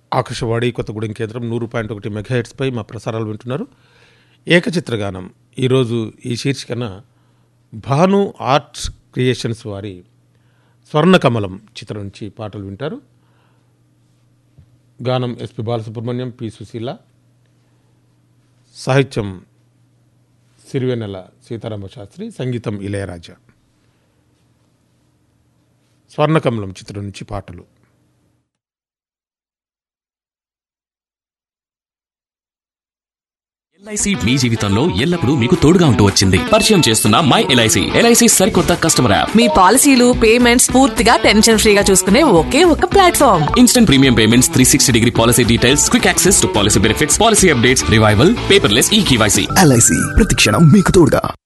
ఆకాశవాణి కొత్తగూడెం కేంద్రం నూరు పాయింట్ ఒకటి మెగాహెట్స్పై మా ప్రసారాలు వింటున్నారు ఏకచిత్రగానం ఈరోజు ఈ శీర్షికన భాను ఆర్ట్స్ క్రియేషన్స్ వారి స్వర్ణకమలం చిత్రం నుంచి పాటలు వింటారు గానం ఎస్పి బాలసుబ్రహ్మణ్యం పి సుశీల సాహిత్యం సిరివెన్నెల సీతారామ శాస్త్రి సంగీతం ఇళయరాజా స్వర్ణకమలం చిత్రం నుంచి పాటలు ఎల్ఐసి మీ జీవితంలో ఎల్లప్పుడూ మీకు తోడుగా ఉంటూ వచ్చింది పరిచయం చేస్తున్న మై ఎల్ఐసి ఎల్ఐసి సరికొత్త కస్టమర్ యాప్ మీ పాలసీలు పేమెంట్స్ పూర్తిగా టెన్షన్ ఫ్రీగా చూసుకునే ఒకే ఒక platform instant premium payments three sixty degree policy details quick access to policy benefits policy updates revival paperless e KYC LIC ప్రతిక్షణం మీకు తోడుగా